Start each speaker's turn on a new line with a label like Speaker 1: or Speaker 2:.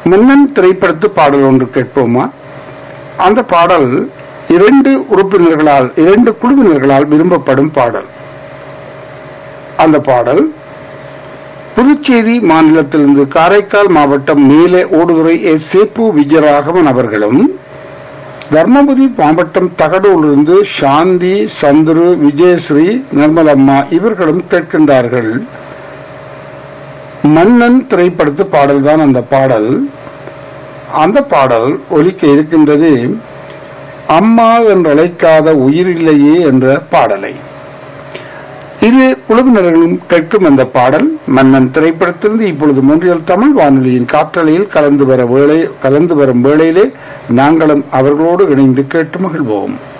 Speaker 1: மன்னன் திரைப்படத்து பாடல் ஒன்று கேட்போமா அந்த பாடல் இரண்டு உறுப்பினர்களால் இரண்டு குழுவினர்களால் விரும்பப்படும் பாடல் அந்த பாடல் புதுச்சேரி மாநிலத்திலிருந்து காரைக்கால் மாவட்டம் மேலே ஓடுதுறை எஸ் சேப்பு விஜயராகவன் அவர்களும் தர்மபுரி மாவட்டம் தகடூரிலிருந்து சாந்தி சந்துரு விஜயஸ்ரீ நிர்மலம்மா இவர்களும் கேட்கின்றார்கள் மன்னன் திரைப்படத்து பாடல்தான் அந்த பாடல் அந்த பாடல் ஒலிக்க இருக்கின்றது அம்மா என்று அழைக்காத உயிரில்லையே என்ற பாடலை இரு குழுவினர்களும் கேட்கும் அந்த பாடல் மன்னன் திரைப்படத்திலிருந்து இப்பொழுது மூன்றியல் தமிழ் வானொலியின் காற்றலையில் கலந்து வர வேளை கலந்து வரும் வேளையிலே நாங்களும் அவர்களோடு இணைந்து கேட்டு மகிழ்வோம்